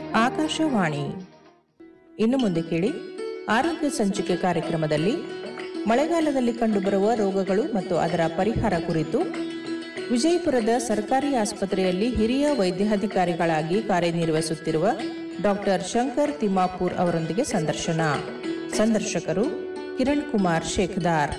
ಆಕಾಶವಾಣಿ ಇನ್ನು ಮುಂದೆ ಕೇಳಿ ಆರೋಗ್ಯ ಸಂಚಿಕೆ ಕಾರ್ಯಕ್ರಮದಲ್ಲಿ ಮಳೆಗಾಲದಲ್ಲಿ ಕಂಡುಬರುವ ರೋಗಗಳು ಮತ್ತು ಅದರ ಪರಿಹಾರ ಕುರಿತು ವಿಜಯಪುರದ ಸರ್ಕಾರಿ ಆಸ್ಪತ್ರೆಯಲ್ಲಿ ಹಿರಿಯ ವೈದ್ಯಾಧಿಕಾರಿಗಳಾಗಿ ಕಾರ್ಯನಿರ್ವಹಿಸುತ್ತಿರುವ ಡಾಕ್ಟರ್ ಶಂಕರ್ ತಿಮ್ಮಾಪುರ್ ಅವರೊಂದಿಗೆ ಸಂದರ್ಶನ ಸಂದರ್ಶಕರು ಕಿರಣ್ ಕುಮಾರ್ ಶೇಖದಾರ್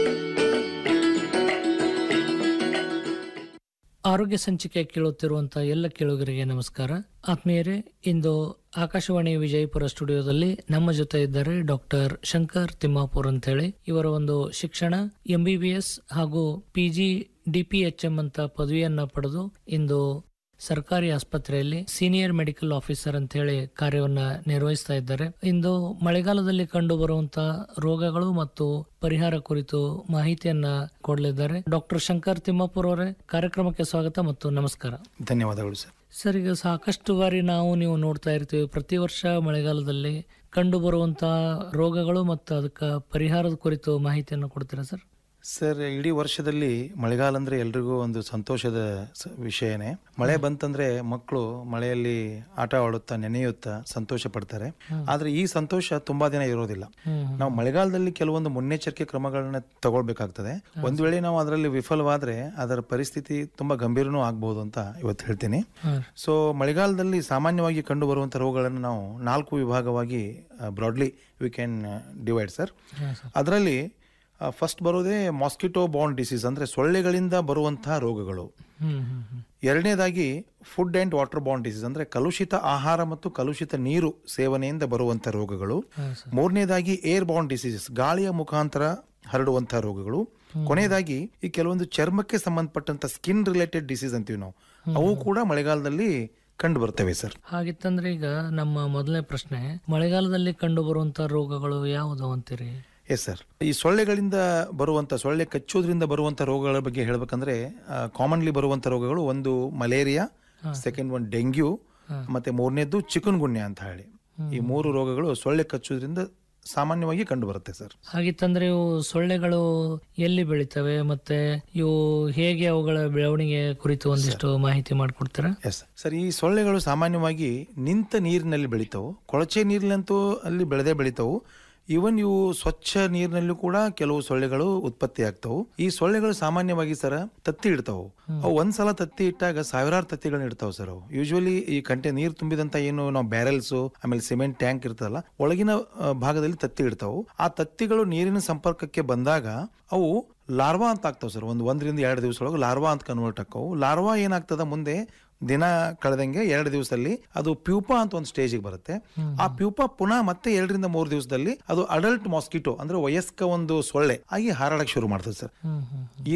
ಆರೋಗ್ಯ ಸಂಚಿಕೆ ಕೇಳುತ್ತಿರುವಂತಹ ಎಲ್ಲ ಕೇಳುಗರಿಗೆ ನಮಸ್ಕಾರ ಆತ್ಮೀಯರೇ ಇಂದು ಆಕಾಶವಾಣಿ ವಿಜಯಪುರ ಸ್ಟುಡಿಯೋದಲ್ಲಿ ನಮ್ಮ ಜೊತೆ ಇದ್ದಾರೆ ಡಾಕ್ಟರ್ ಶಂಕರ್ ತಿಮ್ಮಾಪುರ್ ಅಂತ ಹೇಳಿ ಇವರ ಒಂದು ಶಿಕ್ಷಣ ಎಂ ಬಿ ಬಿ ಎಸ್ ಹಾಗೂ P G D P H M ಅಂತ ಪದವಿಯನ್ನ ಪಡೆದು ಇಂದು ಸರ್ಕಾರಿ ಆಸ್ಪತ್ರೆಯಲ್ಲಿ ಸೀನಿಯರ್ ಮೆಡಿಕಲ್ ಆಫೀಸರ್ ಅಂತ ಹೇಳಿ ಕಾರ್ಯವನ್ನ ನಿರ್ವಹಿಸ್ತಾ ಇದ್ದಾರೆ ಇಂದು ಮಳೆಗಾಲದಲ್ಲಿ ಕಂಡು ಬರುವಂತಹ ರೋಗಗಳು ಮತ್ತು ಪರಿಹಾರ ಕುರಿತು ಮಾಹಿತಿಯನ್ನ ಕೊಡಲಿದ್ದಾರೆ ಡಾಕ್ಟರ್ ಶಂಕರ್ ತಿಮ್ಮಾಪುರ್ ಅವರೇ ಕಾರ್ಯಕ್ರಮಕ್ಕೆ ಸ್ವಾಗತ ಮತ್ತು ನಮಸ್ಕಾರ ಧನ್ಯವಾದಗಳು ಸರ್ ಸರ್ ಈಗ ಸಾಕಷ್ಟು ಬಾರಿ ನಾವು ನೀವು ನೋಡ್ತಾ ಇರ್ತೀವಿ ಪ್ರತಿ ವರ್ಷ ಮಳೆಗಾಲದಲ್ಲಿ ಕಂಡು ಬರುವಂತಹ ರೋಗಗಳು ಮತ್ತು ಅದಕ್ಕೆ ಪರಿಹಾರದ ಕುರಿತು ಮಾಹಿತಿಯನ್ನು ಕೊಡ್ತೀರಾ ಸರ್ ಸರ್ ಇಡೀ ವರ್ಷದಲ್ಲಿ ಮಳೆಗಾಲ ಅಂದ್ರೆ ಎಲ್ರಿಗೂ ಒಂದು ಸಂತೋಷದ ಸ- ವಿಷಯನೇ ಮಳೆ ಬಂತಂದ್ರೆ ಮಕ್ಕಳು ಮಳೆಯಲ್ಲಿ ಆಟ ಆಡುತ್ತಾ ನೆನೆಯುತ್ತಾ ಸಂತೋಷ ಪಡ್ತಾರೆ ಆದ್ರೆ ಈ ಸಂತೋಷ ತುಂಬಾ ದಿನ ಇರೋದಿಲ್ಲ ನಾವು ಮಳೆಗಾಲದಲ್ಲಿ ಕೆಲವೊಂದು ಮುನ್ನೆಚ್ಚರಿಕೆ ಕ್ರಮಗಳನ್ನ ತಗೊಳ್ಬೇಕಾಗ್ತದೆ ಒಂದ್ ವೇಳೆ ನಾವು ಅದರಲ್ಲಿ ವಿಫಲವಾದ್ರೆ ಅದರ ಪರಿಸ್ಥಿತಿ ತುಂಬಾ ಗಂಭೀರನೂ ಆಗ್ಬಹುದು ಅಂತ ಇವತ್ತು ಹೇಳ್ತೀನಿ ಸೊ ಮಳೆಗಾಲದಲ್ಲಿ ಸಾಮಾನ್ಯವಾಗಿ ಕಂಡು ಬರುವಂತ ರೋಗಗಳನ್ನು ನಾವು ನಾಲ್ಕು ವಿಭಾಗವಾಗಿ broadly we can divide sir ಅದರಲ್ಲಿ ಫಸ್ಟ್ ಬರೋದೇ ಮಾಸ್ಕಿಟೋ ಬಾಂಡ್ ಡಿಸೀಸ್ ಅಂದ್ರೆ ಸೊಳ್ಳೆಗಳಿಂದ ಬರುವಂತಹ ರೋಗಗಳು ಹ್ಮ್ ಹ್ಮ್ ಹ್ಮ್ ಎರಡನೇದಾಗಿ ಫುಡ್ ಅಂಡ್ ವಾಟರ್ ಬಾಂಡ್ ಡಿಸೀಸ್ ಅಂದ್ರೆ ಕಲುಷಿತ ಆಹಾರ ಮತ್ತು ಕಲುಷಿತ ನೀರು ಸೇವನೆಯಿಂದ ಬರುವಂತಹ ರೋಗಗಳು ಮೂರನೇದಾಗಿ ಏರ್ ಬಾಂಡ್ ಡಿಸೀಸಸ್ ಗಾಳಿಯ ಮುಖಾಂತರ ಹರಡುವಂತಹ ರೋಗಗಳು ಕೊನೆಯದಾಗಿ ಈ ಕೆಲವೊಂದು ಚರ್ಮಕ್ಕೆ ಸಂಬಂಧಪಟ್ಟಂತ ಸ್ಕಿನ್ ರಿಲೇಟೆಡ್ ಡಿಸೀಸ್ ಅಂತೀವಿ ನಾವು ಅವು ಕೂಡ ಮಳೆಗಾಲದಲ್ಲಿ ಕಂಡು ಬರ್ತವೆ ಸರ್ ಹಾಗಿತ್ತಂದ್ರೆ ಈಗ ನಮ್ಮ ಮೊದಲನೇ ಪ್ರಶ್ನೆ ಮಳೆಗಾಲದಲ್ಲಿ ಕಂಡು ಬರುವಂತಹ ರೋಗಗಳು ಯಾವುದು ಅಂತೀರಿ ಎಸ್ ಸರ್ ಈ ಸೊಳ್ಳೆಗಳಿಂದ ಬರುವಂತ ಸೊಳ್ಳೆ ಕಚ್ಚೋದ್ರಿಂದ ಬರುವಂತ ರೋಗಗಳ ಬಗ್ಗೆ ಹೇಳ್ಬೇಕಂದ್ರೆ ಕಾಮನ್ಲಿ ಬರುವಂತ ರೋಗಗಳು ಒಂದು ಮಲೇರಿಯಾ ಸೆಕೆಂಡ್ ಒನ್ ಡೆಂಗ್ಯೂ ಮತ್ತೆ ಮೂರನೇದ್ದು ಚಿಕನ್ ಗುನ್ಯ ಅಂತ ಹೇಳಿ ಈ ಮೂರು ರೋಗಗಳು ಸೊಳ್ಳೆ ಕಚ್ಚೋದ್ರಿಂದ ಸಾಮಾನ್ಯವಾಗಿ ಕಂಡು ಬರುತ್ತೆ ಸರ್ ಹಾಗಿತ್ತಂದ್ರೆ ಇವು ಸೊಳ್ಳೆಗಳು ಎಲ್ಲಿ ಬೆಳಿತವೆ ಮತ್ತೆ ಇವು ಹೇಗೆ ಅವುಗಳ ಬೆಳವಣಿಗೆ ಕುರಿತು ಒಂದಿಷ್ಟು ಮಾಹಿತಿ ಮಾಡಿಕೊಡ್ತೀರಾ ಎಸ್ ಸರ್ ಈ ಸೊಳ್ಳೆಗಳು ಸಾಮಾನ್ಯವಾಗಿ ನಿಂತ ನೀರಿನಲ್ಲಿ ಬೆಳಿತಾವು ಕೊಳಚೆ ನೀರಿನಂತೂ ಅಲ್ಲಿ ಬೆಳೆದೇ ಬೆಳಿತಾವು ಈವನ್ ಇವು ಸ್ವಚ್ಛ ನೀರಿನಲ್ಲೂ ಕೂಡ ಕೆಲವು ಸೊಳ್ಳೆಗಳು ಉತ್ಪತ್ತಿ ಆಗ್ತಾವು ಈ ಸೊಳ್ಳೆಗಳು ಸಾಮಾನ್ಯವಾಗಿ ಸರ್ ತತ್ತಿ ಇಡ್ತಾವು ಅವು ಒಂದ್ಸಲ ತತ್ತಿ ಇಟ್ಟಾಗ ಸಾವಿರಾರು ತತ್ತಿಗಳನ್ನ ಇಡ್ತಾವ್ ಸರ್ ಅವು ಯೂಶುವಲಿ ಈ ಕಂಟೆ ನೀರು ತುಂಬಿದಂತ ಏನು ನಾವು ಬ್ಯಾರೆಲ್ಸ್ ಆಮೇಲೆ ಸಿಮೆಂಟ್ ಟ್ಯಾಂಕ್ ಇರ್ತದಲ್ಲ ಒಳಗಿನ ಆ, ಭಾಗದಲ್ಲಿ ತತ್ತಿ ಇಡ್ತಾವು ಆ ತತ್ತಿಗಳು ನೀರಿನ ಸಂಪರ್ಕಕ್ಕೆ ಬಂದಾಗ ಅವು ಲಾರ್ವಾ ಅಂತ ಆಗ್ತಾವ ಸರ್ ಒಂದು ಒಂದರಿಂದ ಎರಡು ದಿವಸ ಒಳಗೆ ಲಾರ್ವಾ ಅಂತ ಕನ್ವರ್ಟ್ ಆಕ್ಕವು ಲಾರ್ವಾ ಏನಾಗ್ತದ ಮುಂದೆ ದಿನ ಕಳೆದಂಗೆ ಎರಡು ದಿವಸದಲ್ಲಿ ಅದು ಪ್ಯೂಪಾ ಅಂತ ಒಂದು ಸ್ಟೇಜಿಗೆ ಬರುತ್ತೆ ಆ ಪ್ಯೂಪಾ ಪುನಃ ಮತ್ತೆ ಎರಡರಿಂದ ಮೂರು ದಿವಸದಲ್ಲಿ ಅದು ಅಡಲ್ಟ್ ಮಾಸ್ಕಿಟೋ ಅಂದ್ರೆ ವಯಸ್ಕ ಒಂದು ಸೊಳ್ಳೆ ಆಗಿ ಹಾರಾಡಕ್ಕೆ ಶುರು ಮಾಡ್ತದೆ ಸರ್ ಹ್ಮ್ ಹ್ಮ್ ಈ